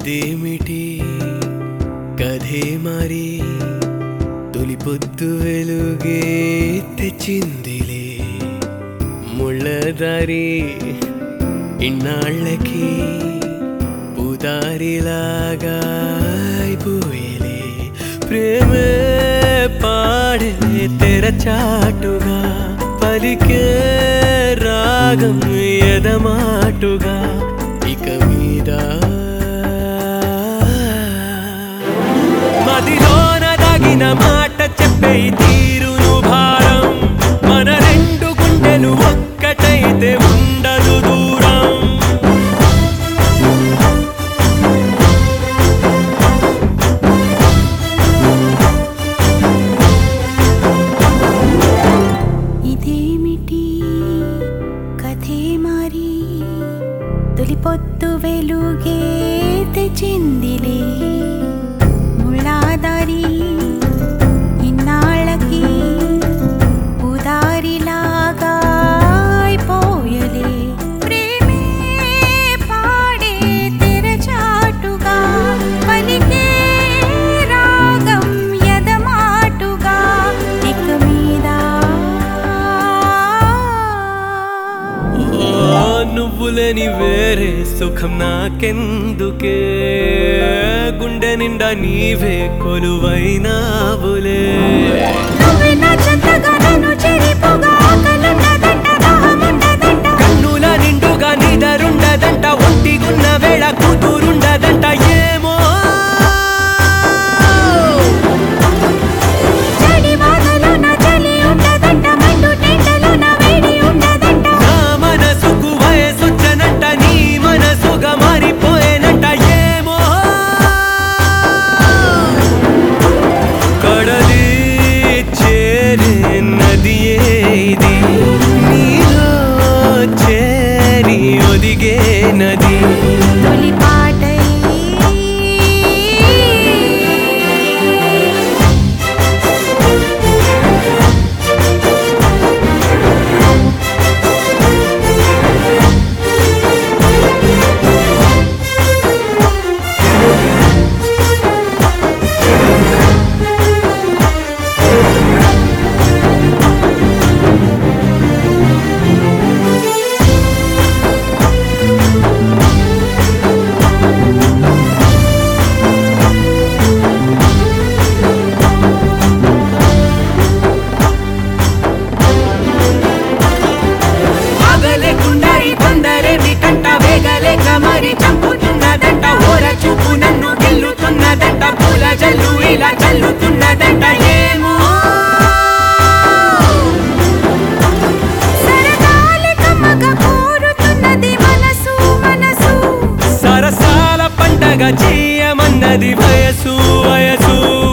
ఇదేమిటి కథే మరి తొలి పొద్దు వెలుగే తెచ్చిందిలే ముళ్ళదారి ఇన్నాళ్ళకి పూదారిలాగా అయిపోయేలే ప్రేమే పాడే తెరచాటుగా పలికే రాగం ఎదమాటుగా ఇక మీద మదిలోన దాగిన మాట చెప్పే ఈ తీరును భారం మన రెండు గుండెలు ఒక్కటైతే ఉండదు దూరం ఇదేమిటి కథే మారి తొలి పొద్దు వెలుగే తెచ్చిందిలే ముళ్ళాదారి ఇన్నాళ్ళకి ఉదారిలాగా అయిపోయలే ప్రేమే పాడే తెరచాటుగా పలికే రాగం ఎదమాటుగా ఇక మీద ఓ నువ్వులేని వేరే సుఖం నాకెందుకే గుండె నిండా నీవే కొలువైనావులే నువ్వే నా చెంతగా నన్ను చెరిపోగా ఆకలున్నదంట దాహమున్నదంట కన్నుల నిండుగా నిదరుండదంట ఒంటిగున్న వేళ కూతురుండదంట ఏమో చలి వానలో నా చలి ఉండదంట మండు టెంటలో నా వేడి ఉండదంట నా మనసుకు వయసొచ్చనంట నీ మనసుగా మారిపోయేనంట ఏమో కడలి చేరే నదియే ఇది నీలో చేరి ఒదిగే నది తొలి పాటై ఆగలేకుండా ఈ తొందరేమి కంట వేగలేక మరి చంపుతున్నదంట ఓర చూపు నన్ను గెల్లుతున్నదంట పూల జల్లు ఇలా చల్లుతున్నదంట ఏమో సరదాలి కమ్మగా కోరుతున్నది మనసు మనసు సరసాల పండగ చేయమన్నది వయసు వయసు